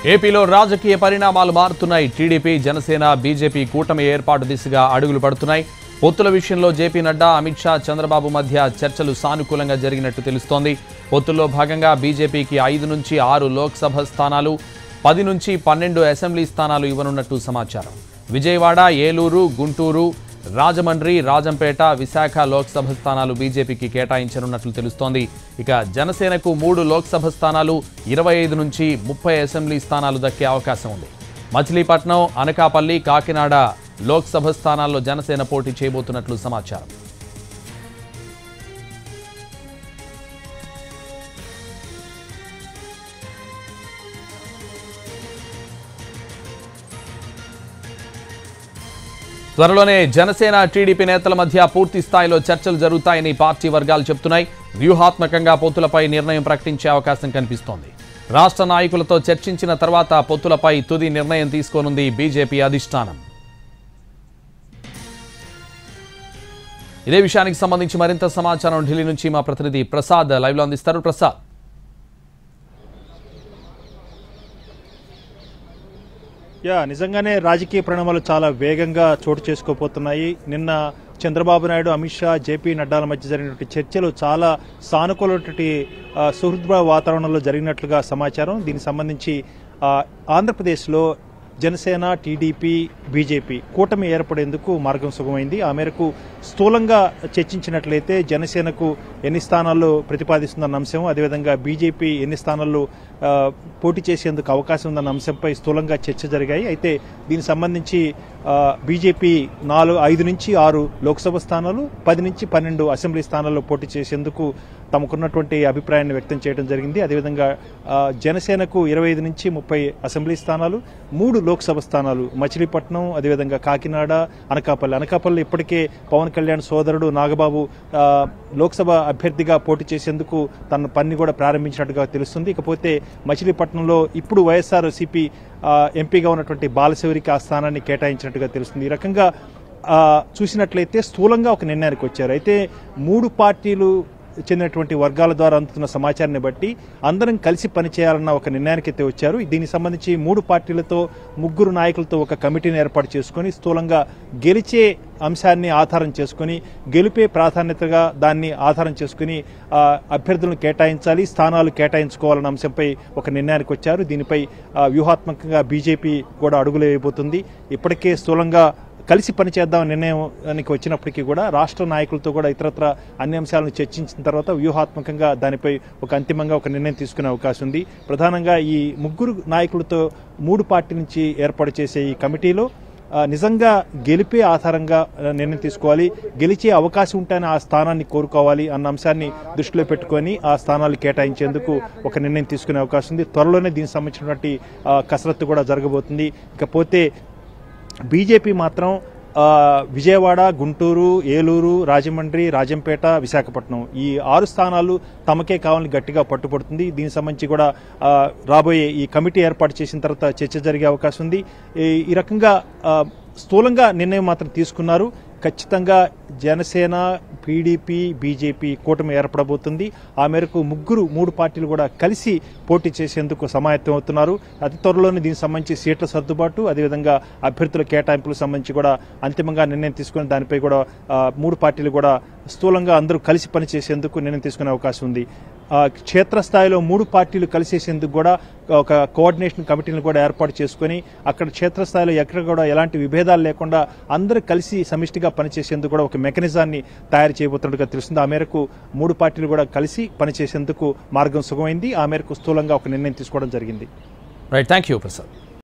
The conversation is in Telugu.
ఏపీలో రాజకీయ పరిణామాలు మారుతున్నాయి టీడీపీ జనసేన బీజేపీ కూటమి ఏర్పాటు దిశగా అడుగులు పడుతున్నాయి పొత్తుల విషయంలో జేపీ నడ్డా అమిత్ షా చంద్రబాబు మధ్య చర్చలు సానుకూలంగా జరిగినట్టు తెలుస్తోంది పొత్తుల్లో భాగంగా బీజేపీకి ఐదు నుంచి ఆరు లోక్సభ స్థానాలు పది నుంచి పన్నెండు అసెంబ్లీ స్థానాలు ఇవ్వనున్నట్టు సమాచారం విజయవాడ ఏలూరు గుంటూరు రాజమండ్రి రాజంపేట విశాఖ లోక్సభ స్థానాలు బీజేపీకి కేటాయించనున్నట్లు తెలుస్తోంది ఇక జనసేనకు మూడు లోక్సభ స్థానాలు ఇరవై ఐదు నుంచి ముప్పై అసెంబ్లీ స్థానాలు దక్కే అవకాశం ఉంది మచిలీపట్నం అనకాపల్లి కాకినాడ లోక్సభ స్థానాల్లో జనసేన పోటీ చేయబోతున్నట్లు సమాచారం త్వరలోనే జనసేన టీడీపీ నేతల మధ్య పూర్తి స్థాయిలో చర్చలు జరుగుతాయని పార్టీ వర్గాలు చెబుతున్నాయి వ్యూహాత్మకంగా పొత్తులపై నిర్ణయం ప్రకటించే అవకాశం కనిపిస్తోంది రాష్ట్ర నాయకులతో చర్చించిన తర్వాత పొత్తులపై తుది నిర్ణయం తీసుకోనుంది బీజేపీ అధిష్టానం ఇదే విషయానికి సంబంధించి మరింత సమాచారం ఢిల్లీ నుంచి మా ప్రతినిధి ప్రసాద్ లైవ్లో అందిస్తారు ప్రసాద్ యా నిజంగానే రాజకీయ పరిణామాలు చాలా వేగంగా చోటు చేసుకోబోతున్నాయి నిన్న చంద్రబాబు నాయుడు అమిత్ షా జేపీ నడ్డాల మధ్య జరిగినటువంటి చర్చలు చాలా సానుకూలటువంటి ఆ, సుహృద్భావ వాతావరణంలో జరిగినట్లుగా సమాచారం దీనికి సంబంధించి ఆ, ఆంధ్రప్రదేశ్లో జనసేన టీడీపీ బీజేపీ కూటమి ఏర్పడేందుకు మార్గం సుగమైంది ఆ మేరకు స్థూలంగా చర్చించినట్లయితే జనసేనకు ఎన్ని స్థానాల్లో ప్రతిపాదిస్తుందన్న అంశం అదేవిధంగా బీజేపీ ఎన్ని స్థానాల్లో ఆ, పోటీ చేసేందుకు అవకాశం ఉందన్న అంశంపై స్థూలంగా చర్చ జరిగాయి అయితే దీనికి సంబంధించి ఆ, బీజేపీ నాలుగు ఐదు నుంచి ఆరు లోక్సభ స్థానాలు పది నుంచి పన్నెండు అసెంబ్లీ స్థానాల్లో పోటీ చేసేందుకు తమకున్నటువంటి అభిప్రాయాన్ని వ్యక్తం చేయడం జరిగింది అదేవిధంగా ఆ, జనసేనకు ఇరవై ఐదు నుంచి ముప్పై అసెంబ్లీ స్థానాలు మూడు లోక్సభ స్థానాలు మచిలీపట్నం అదేవిధంగా కాకినాడ అనకాపల్లి అనకాపల్లి ఇప్పటికే పవన్ కళ్యాణ్ సోదరుడు నాగబాబు ఆ, లోక్సభ అభ్యర్థిగా పోటీ చేసేందుకు తన పని కూడా ప్రారంభించినట్టుగా తెలుస్తుంది ఇకపోతే మచిలీపట్నంలో ఇప్పుడు వైఎస్ఆర్ సిపి ఎంపీగా ఉన్నటువంటి బాలశౌరికి ఆ స్థానాన్ని కేటాయించినట్టుగా తెలుస్తుంది ఈ రకంగా ఆ, చూసినట్లయితే స్థూలంగా ఒక నిర్ణయానికి వచ్చారు అయితే మూడు పార్టీలు చెందినటువంటి వర్గాల ద్వారా అందుతున్న సమాచారాన్ని బట్టి అందరం కలిసి పనిచేయాలన్న ఒక నిర్ణయానికి అయితే వచ్చారు దీనికి సంబంధించి మూడు పార్టీలతో ముగ్గురు నాయకులతో ఒక కమిటీని ఏర్పాటు చేసుకొని స్థూలంగా గెలిచే అంశాన్ని ఆధారం చేసుకొని గెలిపే ప్రాధాన్యతగా దాన్ని ఆధారం చేసుకుని ఆ, అభ్యర్థులను కేటాయించాలి స్థానాలు కేటాయించుకోవాలన్న అంశంపై ఒక నిర్ణయానికి వచ్చారు దీనిపై ఆ, వ్యూహాత్మకంగా బీజేపీ కూడా అడుగులు వేయబోతుంది ఇప్పటికే స్థూలంగా కలిసి పనిచేద్దాం నిర్ణయానికి వచ్చినప్పటికీ కూడా రాష్ట్ర నాయకులతో కూడా ఇతరత్ర అన్ని అంశాలను చర్చించిన తర్వాత వ్యూహాత్మకంగా దానిపై ఒక అంతిమంగా ఒక నిర్ణయం తీసుకునే అవకాశం ఉంది ప్రధానంగా ఈ ముగ్గురు నాయకులతో మూడు పార్టీ నుంచి ఏర్పాటు చేసే ఈ కమిటీలో ఆ, నిజంగా గెలిపే ఆధారంగా ఆ, నిర్ణయం తీసుకోవాలి గెలిచే అవకాశం ఉంటేనే ఆ స్థానాన్ని కోరుకోవాలి అన్న అంశాన్ని దృష్టిలో పెట్టుకొని ఆ స్థానాలు కేటాయించేందుకు ఒక నిర్ణయం తీసుకునే అవకాశం ఉంది త్వరలోనే దీనికి సంబంధించినటువంటి ఆ, కసరత్తు కూడా జరగబోతుంది ఇకపోతే బీజేపీ మాత్రం ఆ, విజయవాడ గుంటూరు ఏలూరు రాజమండ్రి రాజంపేట విశాఖపట్నం ఈ ఆరు స్థానాలు తమకే కావాలని గట్టిగా పట్టుపడుతుంది దీనికి సంబంధించి కూడా ఆ, రాబోయే ఈ కమిటీ ఏర్పాటు చేసిన తర్వాత చర్చ జరిగే అవకాశం ఉంది ఈ- ఈ రకంగా ఆ, స్థూలంగా నిర్ణయం మాత్రం తీసుకున్నారు ఖచ్చితంగా జనసేన టీడీపీ బీజేపీ కూటమి ఏర్పడబోతుంది ఆ మేరకు ముగ్గురు మూడు పార్టీలు కూడా కలిసి పోటీ చేసేందుకు సమాయత్తం అవుతున్నారు అతి త్వరలోనే దీనికి సంబంధించి సీట్ల సర్దుబాటు అదేవిధంగా అభ్యర్థుల కేటాయింపులకు సంబంధించి కూడా అంతిమంగా నిర్ణయం తీసుకుని దానిపై కూడా ఆ, మూడు పార్టీలు కూడా స్థూలంగా అందరూ కలిసి పనిచేసేందుకు నిర్ణయం తీసుకునే అవకాశం ఉంది ఆ, క్షేత్రస్థాయిలో మూడు పార్టీలు కలిసేసేందుకు కూడా ఒక కోఆర్డినేషన్ కమిటీని కూడా ఏర్పాటు చేసుకొని అక్కడ క్షేత్రస్థాయిలో ఎక్కడ కూడా ఎలాంటి విభేదాలు లేకుండా అందరూ కలిసి సమిష్టిగా పనిచేసేందుకు కూడా ఒక మెకానిజాన్ని తయారు చేయబోతున్నట్టుగా తెలుస్తుంది ఆ మేరకు మూడు పార్టీలు కూడా కలిసి పనిచేసేందుకు మార్గం సుగమైంది ఆ మేరకు స్థూలంగా ఒక నిర్ణయం తీసుకోవడం జరిగింది రైట్ థ్యాంక్ యూ ప్రసాద్